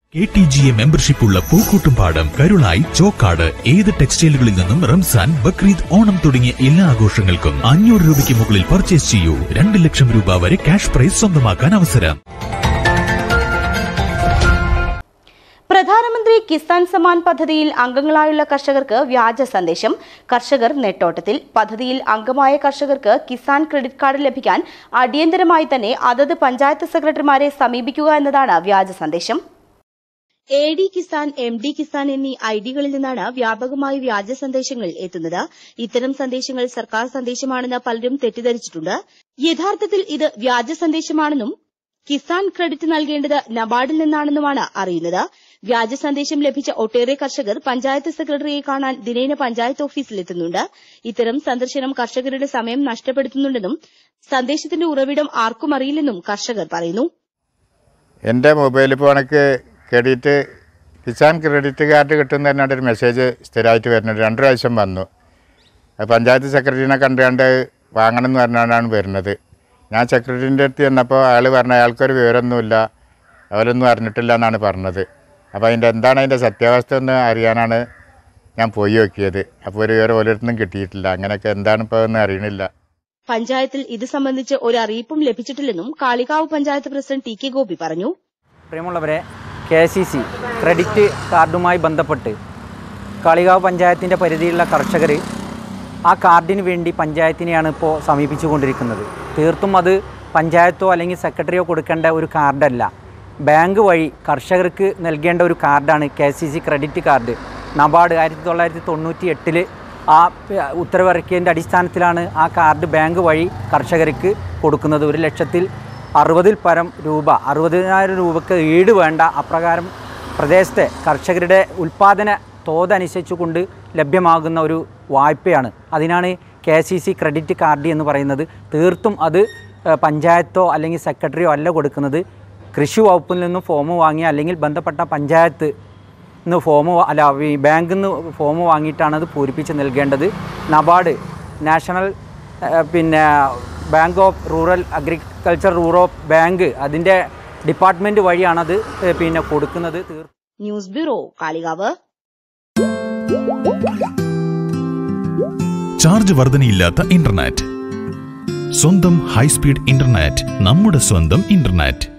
K T G A membership ഉള്ള പൂക്കൂട്ടുംപാടം കരുളായി ചോക്കാട് ഏത് ടെക്സ്റ്റൈലുകളിൽ നിന്നും റംസാൻ ബക്രീദ് ഓണം തുടങ്ങിയ എല്ലാ ആഘോഷങ്ങൾക്കും അഞ്ഞൂറ് രൂപയ്ക്ക് മുകളിൽ പർച്ചേസ് ചെയ്യൂ രണ്ട് ലക്ഷം രൂപ വരെ ക്യാഷ് പ്രൈസ് സ്വന്തമാക്കാൻ അവസരം പ്രധാനമന്ത്രി കിസാൻ സമ്മാൻ പദ്ധതിയിൽ അംഗങ്ങളായുള്ള കർഷകർക്ക് വ്യാജ സന്ദേശം കർഷകർ നെട്ടോട്ടത്തിൽ പദ്ധതിയിൽ അംഗമായ കർഷകർക്ക് കിസാൻ ക്രെഡിറ്റ് കാർഡ് ലഭിക്കാൻ അടിയന്തരമായി തന്നെ അതത് പഞ്ചായത്ത് സെക്രട്ടറിമാരെ സമീപിക്കുക എന്നതാണ് വ്യാജ സന്ദേശം A D Kisan M D Kisan എന്നീ ഐഡികളിൽ നിന്നാണ് വ്യാപകമായി വ്യാജ സന്ദേശങ്ങൾ എത്തുന്നത് ഇത്തരം സന്ദേശങ്ങൾ സർക്കാർ സന്ദേശമാണെന്ന് പലരും തെറ്റിദ്ധരിച്ചിട്ടുണ്ട് യഥാർത്ഥത്തിൽ ഇത് വ്യാജ സന്ദേശമാണെന്നും കിസാൻ ക്രെഡിറ്റ് നൽകേണ്ടത് നബാർഡിൽ നിന്നാണെന്നുമാണ് അറിയുന്നത് വ്യാജ സന്ദേശം ലഭിച്ച ഒട്ടേറെ കർഷകർ പഞ്ചായത്ത് സെക്രട്ടറിയെ കാണാൻ ദിനേന പഞ്ചായത്ത് ഓഫീസിലെത്തുന്നുണ്ട് ഇത്തരം സന്ദർശനം കർഷകരുടെ സമയം നഷ്ടപ്പെടുത്തുന്നുണ്ടെന്നും സന്ദേശത്തിന്റെ ഉറവിടം ആർക്കും അറിയില്ലെന്നും കർഷകർ പറയുന്നു എൻ്റെ മൊബൈൽ ഫോണിക്ക് ക്രെഡിറ്റ് കിസാൻ ക്രെഡിറ്റ് കാർഡ് കിട്ടുന്നതിനായിട്ട് ഒരു മെസ്സേജ് സ്ഥിരമായിട്ട് വരുന്നുണ്ട് രണ്ട് പ്രാവശ്യം വന്നു അത് പഞ്ചായത്ത് സെക്രട്ടറിനെ കണ്ടുകൊണ്ട് വാങ്ങണം എന്ന് പറഞ്ഞാണ് വരുന്നത് ഞാൻ സെക്രട്ടറിൻ്റെ അടുത്ത് ചെന്നപ്പോൾ അയാൾ പറഞ്ഞ അയാൾക്കൊരു വിവരമൊന്നുമില്ല അവരൊന്നും അറിഞ്ഞിട്ടില്ല എന്നാണ് പറഞ്ഞത് അപ്പോൾ അതിൻ്റെ എന്താണ് അതിൻ്റെ സത്യാവസ്ഥ എന്ന് അറിയാനാണ് ഞാൻ പോയി നോക്കിയത് അപ്പോൾ ഒരു വിവരം ഓരോരുത്തരും കിട്ടിയിട്ടില്ല അങ്ങനെയൊക്കെ എന്താണ് ഇപ്പോൾ എന്ന് അറിയണില്ല പഞ്ചായത്തിൽ ഇത് സംബന്ധിച്ച് ഒരു അറിയിപ്പും ലഭിച്ചിട്ടില്ലെന്നും Kalikavu panchayat president T K Gopi പറഞ്ഞു പ്രിയമുള്ളവരെ കെ സി സി ക്രെഡിറ്റ് കാർഡുമായി ബന്ധപ്പെട്ട് കാളികാവ് പഞ്ചായത്തിൻ്റെ പരിധിയിലുള്ള കർഷകർ ആ കാർഡിന് വേണ്ടി പഞ്ചായത്തിനെയാണ് ഇപ്പോൾ സമീപിച്ചുകൊണ്ടിരിക്കുന്നത് തീർത്തും അത് പഞ്ചായത്തോ അല്ലെങ്കിൽ സെക്രട്ടറിയോ കൊടുക്കേണ്ട ഒരു കാർഡല്ല ബാങ്ക് വഴി കർഷകർക്ക് നൽകേണ്ട ഒരു കാർഡാണ് K C C credit card NABARD ആയിരത്തി തൊള്ളായിരത്തി തൊണ്ണൂറ്റി എട്ടിൽ ആ പ- ഉത്തരവിറക്കിയതിൻ്റെ അടിസ്ഥാനത്തിലാണ് ആ കാർഡ് ബാങ്ക് വഴി കർഷകർക്ക് കൊടുക്കുന്നത് ഒരു ലക്ഷത്തിൽ അറുപതിൽ പരം രൂപ അറുപതിനായിരം രൂപക്ക് ഈട് വേണ്ട അപ്രകാരം പ്രദേശത്തെ കർഷകരുടെ ഉൽപ്പാദന തോതനുസരിച്ചുകൊണ്ട് ലഭ്യമാകുന്ന ഒരു വായ്പയാണ് അതിനാണ് K C C credit card എന്ന് പറയുന്നത് തീർത്തും അത് ഏഹ്, പഞ്ചായത്തോ അല്ലെങ്കിൽ സെക്രട്ടറിയോ അല്ല കൊടുക്കുന്നത് കൃഷി വകുപ്പിൽ നിന്നും ഫോം വാങ്ങി അല്ലെങ്കിൽ ബന്ധപ്പെട്ട പഞ്ചായത്ത് നിന്ന് ഫോം അല്ല ഈ ബാങ്കിൽ നിന്ന് ഫോം വാങ്ങിയിട്ടാണ് അത് പൂരിപ്പിച്ച് നൽകേണ്ടത് നബാർഡ് നാഷണൽ ഏഹ്, പിന്നെ bank of rural agriculture rural bank അതിൻ്റെ ഡിപ്പാർട്ട്മെൻറ്റ് വഴിയാണത് ഏഹ്, പിന്നെ കൊടുക്കുന്നത് തീർ ന്യൂസ് ബ്യൂറോ കാളികാവ് ചാർജ് വർധനയില്ലാത്ത ഇന്റർനെറ്റ് സ്വന്തം ഹൈസ്പീഡ് ഇന്റർനെറ്റ് നമ്മുടെ സ്വന്തം ഇന്റർനെറ്റ്